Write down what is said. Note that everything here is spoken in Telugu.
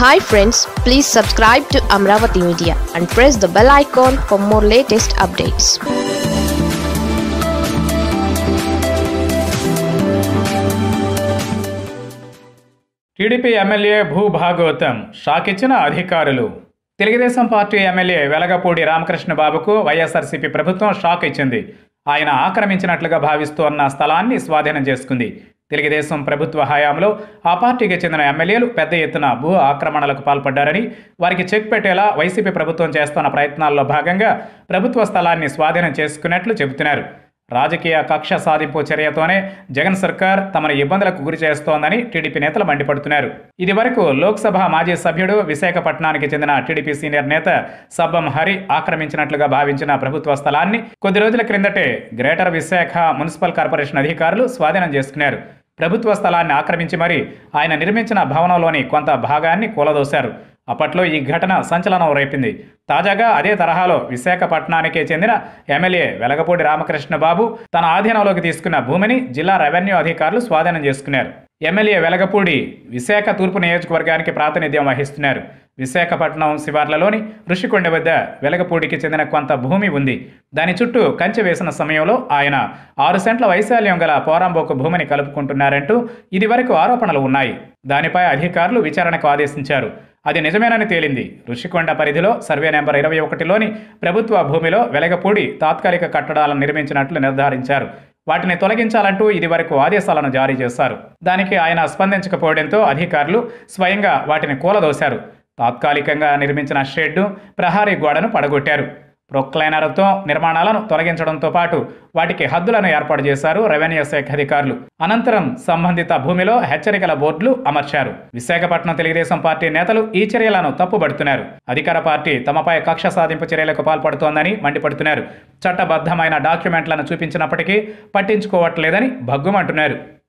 hi friends please subscribe to Amaravati media and press the bell icon for more latest updates TDP MLA భూభాగవతం షాక్ ఇచ్చిన అధికారులు తెలుగుదేశం పార్టీ ఎమ్మెల్యే వెలగపూడి రామకృష్ణ బాబుకు వైఎస్ఆర్సీపీ ప్రభుత్వం షాక్ ఇచ్చింది ఆయన ఆక్రమించినట్లుగా భావిస్తోన్న స్థలాన్ని స్వాధీనం చేసుకుంది తెలుగుదేశం ప్రభుత్వ హయాంలో ఆ పార్టీకి చెందిన ఎమ్మెల్యేలు పెద్ద ఎత్తున భూ ఆక్రమణలకు పాల్పడ్డారని వారికి చెక్ పెట్టేలా వైసీపీ ప్రభుత్వం చేస్తున్న ప్రయత్నాల్లో భాగంగా ప్రభుత్వ స్థలాన్ని స్వాధీనం చేసుకున్నట్లు చెబుతున్నారు రాజకీయ కక్ష సాధింపు చర్యతోనే జగన్ సర్కార్ తమను ఇబ్బందులకు గురి చేస్తోందని టీడీపీ నేతలు మండిపడుతున్నారు ఇది వరకు లోక్సభ మాజీ సభ్యుడు విశాఖపట్నానికి చెందిన టీడీపీ సీనియర్ నేత సబ్బం హరి ఆక్రమించినట్లుగా భావించిన ప్రభుత్వ స్థలాన్ని కొద్ది రోజుల క్రిందటే గ్రేటర్ విశాఖ మున్సిపల్ కార్పొరేషన్ అధికారులు స్వాధీనం చేసుకున్నారు ప్రభుత్వ స్థలాన్ని ఆక్రమించి మరి ఆయన నిర్మించిన భవనంలోని కొంత భాగాన్ని కూలదోశారు అప్పట్లో ఈ ఘటన సంచలనం రేపింది తాజాగా అదే తరహాలో విశాఖపట్నానికే చెందిన ఎమ్మెల్యే వెలగపూడి రామకృష్ణ బాబు తన ఆధీనంలోకి తీసుకున్న భూమిని జిల్లా రెవెన్యూ అధికారులు స్వాధీనం చేసుకున్నారు ఎమ్మెల్యే వెలగపూడి విశాఖ తూర్పు నియోజకవర్గానికి ప్రాతినిధ్యం వహిస్తున్నారు విశాఖపట్నం శివార్లలోని ఋషికొండ వద్ద వెలగపూడికి చెందిన కొంత భూమి ఉంది దాని చుట్టూ కంచె వేసిన సమయంలో ఆయన ఆరు సెంట్ల వైశాల్యం గల పోరాంబోకు భూమిని కలుపుకుంటున్నారంటూ ఇదివరకు ఆరోపణలు ఉన్నాయి దానిపై అధికారులు విచారణకు ఆదేశించారు అది నిజమేనని తేలింది ఋషికొండ పరిధిలో సర్వే నెంబర్ ఇరవై ఒకటిలోని ప్రభుత్వ భూమిలో వెలగపూడి తాత్కాలిక కట్టడాలను నిర్మించినట్లు నిర్ధారించారు వాటిని తొలగించాలంటూ ఇదివరకు ఆదేశాలను జారీ చేశారు దానికి ఆయన స్పందించకపోవడంతో అధికారులు స్వయంగా వాటిని కూలదోశారు తాత్కాలికంగా నిర్మించిన షెడ్డు ప్రహారీ గోడను పడగొట్టారు ప్రొక్లైనర్తో నిర్మాణాలను తొలగించడంతో పాటు వాటికి హద్దులను ఏర్పాటు చేశారు రెవెన్యూ శాఖ అధికారులు అనంతరం సంబంధిత భూమిలో హెచ్చరికల బోర్డులు అమర్చారు విశాఖపట్నం తెలుగుదేశం పార్టీ నేతలు ఈ చర్యలను తప్పుబడుతున్నారు అధికార పార్టీ తమపై కక్ష సాధింపు చర్యలకు పాల్పడుతోందని మండిపడుతున్నారు చట్టబద్ధమైన డాక్యుమెంట్లను చూపించినప్పటికీ పట్టించుకోవట్లేదని భగ్గుమంటున్నారు